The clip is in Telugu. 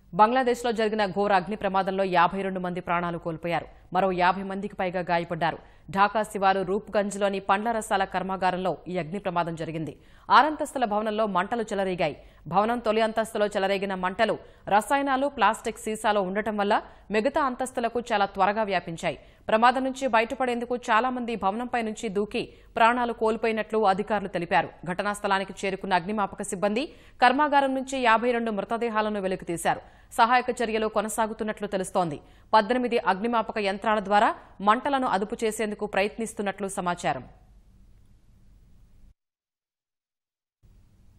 బంగ్లాదేశ్లో జరిగిన ఘోర అగ్ని ప్రమాదంలో యాభై రెండు మంది ప్రాణాలు కోల్పోయారు మరో యాభై మందికి పైగా గాయపడ్డారు ఢాకా శివారు రూప్గంజ్లోని పండ్ల రసాల కర్మాగారంలో ఈ అగ్ని ప్రమాదం జరిగింది ఆరంతస్తుల భవనంలో మంటలు చెలరేగాయి భవనం తొలి అంతస్తులో చెలరేగిన మంటలు రసాయనాలు ప్లాస్టిక్ సీసాలో ఉండటం వల్ల మిగతా అంతస్తులకు చాలా త్వరగా వ్యాపించాయి ప్రమాదం నుంచి బయటపడేందుకు చాలా మంది భవనంపై నుంచి దూకి ప్రాణాలు కోల్పోయినట్లు అధికారులు తెలిపారు ఘటనా స్థలానికి చేరుకున్న అగ్నిమాపక సిబ్బంది కర్మాగారం నుంచి యాభై రెండు మృతదేహాలను వెలికితీశారు సహాయక చర్యలు కొనసాగుతున్నట్లు తెలుస్తోంది పద్దెనిమిది అగ్నిమాపక యంత్రాల ద్వారా మంటలను అదుపు చేసేందుకు ప్రయత్నిస్తున్నట్లు సమాచారం